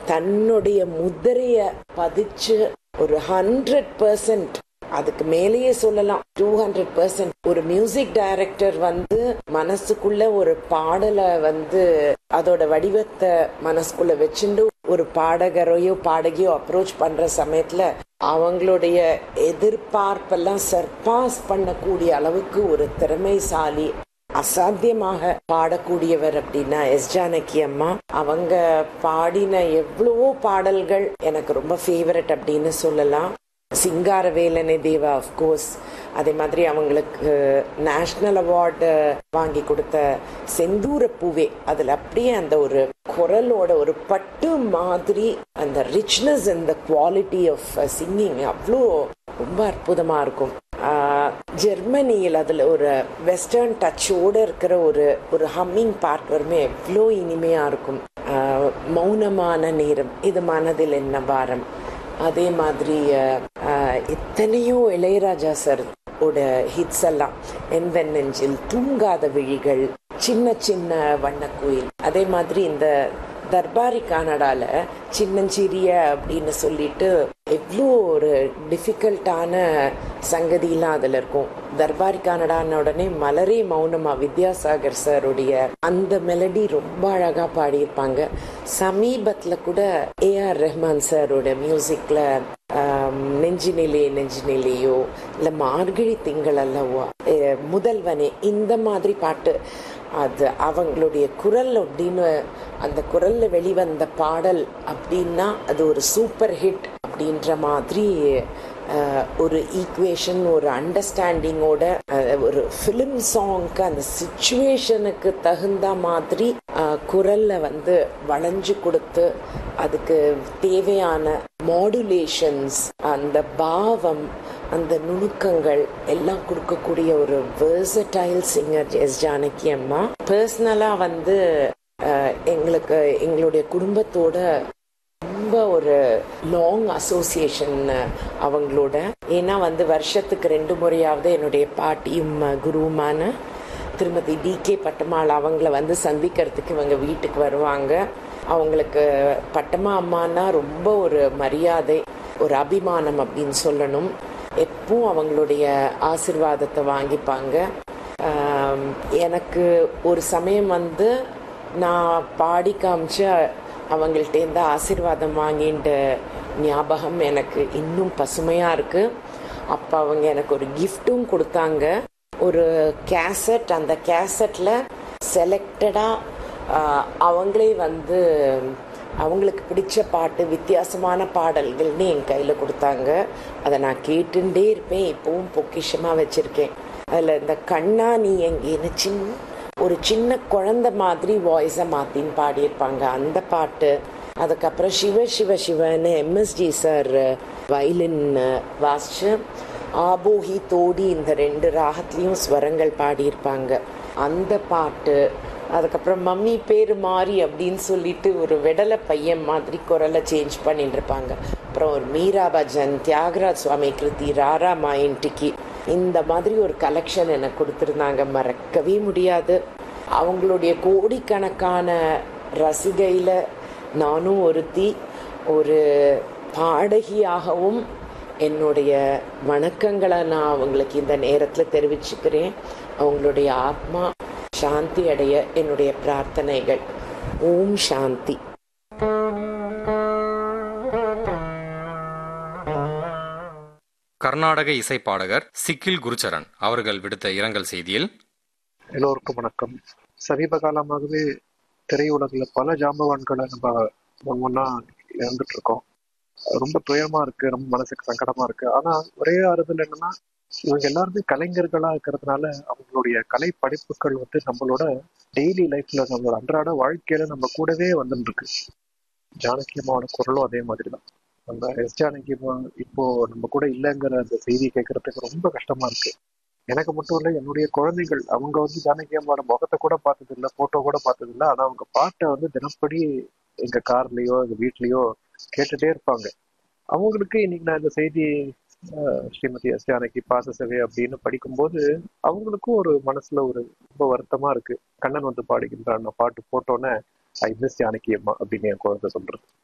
தன்னுடைய முதிரைய பதிச்சு ஒரு ஹண்ட்ரட் பர்சன்ட் அதுக்கு மேலேயே சொல்லலாம் டூ ஹண்ட்ரட் பர்சன்ட் ஒரு மியூசிக் டைரக்டர் வந்து மனசுக்குள்ள ஒரு பாடலை வந்து அதோட வடிவத்தை மனசுக்குள்ள வச்சுட்டு ஒரு பாடகரையோ பாடகியோ அப்ரோச் பண்ற சமயத்துல அவங்களுடைய எதிர்பார்ப்பெல்லாம் சர்பாஸ் பண்ணக்கூடிய அளவுக்கு ஒரு திறமைசாலி அசாத்தியமாக பாடக்கூடியவர் அப்படின்னா எஸ் ஜானகி அம்மா அவங்க பாடின எவ்வளவோ பாடல்கள் எனக்கு ரொம்ப ஃபேவரட் அப்படின்னு சொல்லலாம் சிங்காரவேலனை தேவா அஃப்கோர்ஸ் அதே மாதிரி அவங்களுக்கு நேஷ்னல் அவார்டு வாங்கி கொடுத்த செந்தூர பூவே அதில் அப்படியே அந்த ஒரு குரலோட ஒரு பட்டு மாதிரி அந்த richness and the quality of singing அவ்வளோ ரொம்ப அற்புதமாக இருக்கும் ஜெர்மனியில் அதில் ஒரு வெஸ்டர்ன் டச்சோடு இருக்கிற ஒரு ஒரு ஹம்மிங் பார்ட் வருமே எவ்வளோ இனிமையாக இருக்கும் மௌனமான நேரம் இது மனதில் என்ன பாரம் அதே மாதிரி எத்தனையோ இளையராஜா சார் ஓட ஹிட்ஸ் எல்லாம் என்வென் நெஞ்சில் தூங்காத விழிகள் சின்ன சின்ன வண்ணக்குயில் அதே மாதிரி இந்த தர்பாரி கனடால சின்னஞ்சிறிய அப்படின்னு சொல்லிட்டு எவ்வளோ ஒரு டிஃபிகல்ட்டான சங்கதியெல்லாம் அதில் இருக்கும் தர்பாரி கனடான உடனே மலரே மௌனமா வித்யாசாகர் சாருடைய அந்த மெலடி ரொம்ப அழகா பாடியிருப்பாங்க சமீபத்தில் கூட ஏஆர் ரஹ்மான் சாரோட மியூசிக்ல நெஞ்சினிலே நெஞ்சினிலேயோ இல்லை மார்கழி திங்கள் அல்லவோ முதல்வனே இந்த மாதிரி பாட்டு அது அவங்களுடைய குரல் அப்படின்னு அந்த குரல்ல வெளிவந்த பாடல் அப்படின்னா அது ஒரு சூப்பர் ஹிட் அப்படின்ற மாதிரி ஒரு ஈக்குவேஷன் ஒரு அண்டர்ஸ்டாண்டிங்கோட ஒரு ஃபிலிம் சாங்க்கு அந்த சுச்சுவேஷனுக்கு தகுந்த மாதிரி குரல்ல வந்து வளைஞ்சு கொடுத்து அதுக்கு தேவையான மாடுலேஷன்ஸ் அந்த பாவம் அந்த நுணுக்கங்கள் எல்லாம் கொடுக்கக்கூடிய ஒரு வேர்சடைல் சிங்கர் எஸ் ஜானகி அம்மா பர்சனலாக வந்து எங்களுக்கு எங்களுடைய குடும்பத்தோட ரொம்ப ஒரு லாங் அசோசியேஷன் அவங்களோட ஏன்னா வந்து வருஷத்துக்கு ரெண்டு முறையாவது என்னுடைய பாட்டியும் குருவுமான திருமதி டி கே பட்டமாள் அவங்கள வந்து சந்திக்கிறதுக்கு இவங்க வீட்டுக்கு வருவாங்க அவங்களுக்கு பட்டமா அம்மானா ரொம்ப ஒரு மரியாதை ஒரு அபிமானம் அப்படின்னு சொல்லணும் எப்பவும் அவங்களுடைய ஆசிர்வாதத்தை வாங்கிப்பாங்க எனக்கு ஒரு சமயம் வந்து நான் பாடி காமிச்ச அவங்கள்ட்டேருந்து ஆசிர்வாதம் வாங்கின்ற ஞாபகம் எனக்கு இன்னும் பசுமையாக இருக்குது அப்போ அவங்க எனக்கு ஒரு கிஃப்ட்டும் கொடுத்தாங்க ஒரு கேசட் அந்த கேசட்டில் செலக்டடாக அவங்களே வந்து அவங்களுக்கு பிடிச்ச பாட்டு வித்தியாசமான பாடல்கள்னு என் கையில் கொடுத்தாங்க அதை நான் கேட்டுட்டே இருப்பேன் இப்போவும் பொக்கிஷமாக வச்சுருக்கேன் அதில் இந்த கண்ணா நீ எங்கேன்னு சின்ன ஒரு சின்ன குழந்த மாதிரி வாய்ஸை மாற்றின்னு பாடியிருப்பாங்க அந்த பாட்டு அதுக்கப்புறம் சிவ சிவ சிவன்னு எம்எஸ்டி சார் வயலின் வாசிச்சு ஆபோஹி தோடி இந்த ரெண்டு ராகத்துலேயும் ஸ்வரங்கள் பாடியிருப்பாங்க அந்த பாட்டு அதுக்கப்புறம் மம்மி பேர் மாறி அப்படின்னு சொல்லிட்டு ஒரு வெடலை பையன் மாதிரி குரலை சேஞ்ச் பண்ணிட்டு இருப்பாங்க அப்புறம் ஒரு மீரா பஜன் தியாகராஜ் சுவாமி கிருதி ராரா மாயின்டிக்கு இந்த மாதிரி ஒரு கலெக்ஷன் எனக்கு கொடுத்துருந்தாங்க மறக்கவே முடியாது அவங்களுடைய கோடிக்கணக்கான ரசிகையில் நானும் ஒருத்தி ஒரு பாடகியாகவும் என்னுடைய வணக்கங்களை நான் அவங்களுக்கு இந்த நேரத்தில் தெரிவிச்சுக்கிறேன் அவங்களுடைய ஆத்மா சாந்தி அடைய என்னுடைய பிரார்த்தனைகள் ஓம் சாந்தி கர்நாடக இசை பாடகர் சிக்கில் குருச்சரன் அவர்கள் விடுத்த இரங்கல் செய்தியில் எல்லோருக்கும் வணக்கம் சமீப காலமாகவே திரையுலகில் பல ஜாம்பவான்களை நம்ம ஒவ்வொன்றா இழந்துட்டு இருக்கோம் ரொம்ப துயரமா இருக்கு ரொம்ப மனசுக்கு சங்கடமா இருக்கு ஆனா ஒரே ஆறுதல் என்னன்னா இவங்க எல்லாருமே கலைஞர்களா இருக்கிறதுனால அவங்களுடைய கலை படிப்புகள் வந்து நம்மளோட டெய்லி லைஃப்ல நம்மளோட அன்றாட வாழ்க்கையில நம்ம கூடவே வந்துட்டு இருக்கு ஜானகி அம்மாவோட குரலும் அதே மாதிரி தான் நம்ம எஸ் ஜானகி அம்மா இப்போ நம்ம கூட இல்லைங்கிற அந்த செய்தி கேட்கறதுக்கு ரொம்ப கஷ்டமா இருக்கு எனக்கு மட்டும் இல்லை என்னுடைய குழந்தைகள் அவங்க வந்து ஜானகி அம்மாவோட முகத்தை கூட பார்த்தது இல்லை போட்டோ கூட பார்த்தது இல்லை ஆனா அவங்க பாட்டை வந்து தினப்படி எங்க கார்லயோ எங்க வீட்லயோ கேட்டுட்டே இருப்பாங்க அவங்களுக்கு இன்னைக்கு நான் இந்த செய்தி ஸ்ரீமதி எஸ் ஜானகி பாச சேவை அப்படின்னு படிக்கும்போது அவங்களுக்கும் ஒரு மனசுல ஒரு ரொம்ப வருத்தமா இருக்கு கண்ணன் வந்து பாடுகின்றான் பாட்டு போட்டோன்னே ஐ மிஸ் ஜானகி அம்மா அப்படின்னு என் குழந்தை சொல்றது